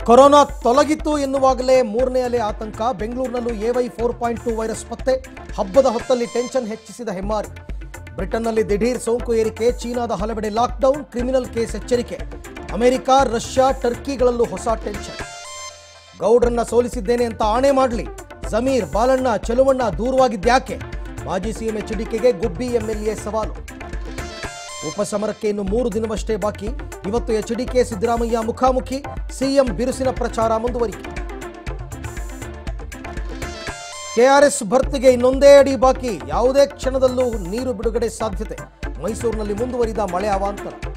corona ತೊಲಗಿತ್ತು ಎನ್ನುವಾಗಲೇ ಮೂರನೇ ಅಲೆ ಆತಂಕ ಬೆಂಗಳೂರಿನಲ್ಲೂ AY four point two virus ಪತ್ತೆ ಹಬ್ಬದ ಹೊತ್ತಲ್ಲಿ ಟೆನ್ಷನ್ ಹೆಚ್ಚಿಸಿದ ಹೆಮ್ಮಾರಿ ಬ್ರಿಟನ್ನಲ್ಲಿ ದಿಢೀರ್ ಸೋಂಕು ಏರಿಕೆ ಚೀನಾದ ಹಲವೆಡೆ ಲಾಕ್ಡೌನ್ ಕ್ರಿಮಿನಲ್ ಕೇಸ್ ಎಚ್ಚರಿಕೆ ಅಮೆರಿಕ ರಷ್ಯಾ ಟರ್ಕಿಗಳಲ್ಲೂ ಹೊಸ ಟೆನ್ಷನ್ ಗೌಡ್ರನ್ನ ಸೋಲಿಸಿದ್ದೇನೆ ಅಂತ ಆಣೆ ಮಾಡಲಿ ಜಮೀರ್ ಬಾಲಣ್ಣ ಚೆಲುವಣ್ಣ ದೂರವಾಗಿದ್ಯಾಕೆ ಮಾಜಿ ಸಿಎಂ ಎಚ್ಡಿಕೆಗೆ ಗುಬ್ಬಿ ಎಂಎಲ್ಎ ಸವಾಲು ಉಪಸಮರಕ್ಕೆ ಇನ್ನು ಮೂರು ದಿನವಷ್ಟೇ ಬಾಕಿ ಇವತ್ತು ಎಚ್ಡಿಕೆ ಸಿದ್ದರಾಮಯ್ಯ ಮುಖಾಮುಖಿ ಸಿಎಂ ಬಿರುಸಿನ ಪ್ರಚಾರ ಮುಂದುವರಿಕೆ ಕೆಆರ್ಎಸ್ ಭರ್ತಿಗೆ ಇನ್ನೊಂದೇ ಅಡಿ ಬಾಕಿ ಯಾವುದೇ ಕ್ಷಣದಲ್ಲೂ ನೀರು ಬಿಡುಗಡೆ ಸಾಧ್ಯತೆ ಮೈಸೂರಿನಲ್ಲಿ ಮುಂದುವರಿದ ಮಳೆ ಅವಾಂತರ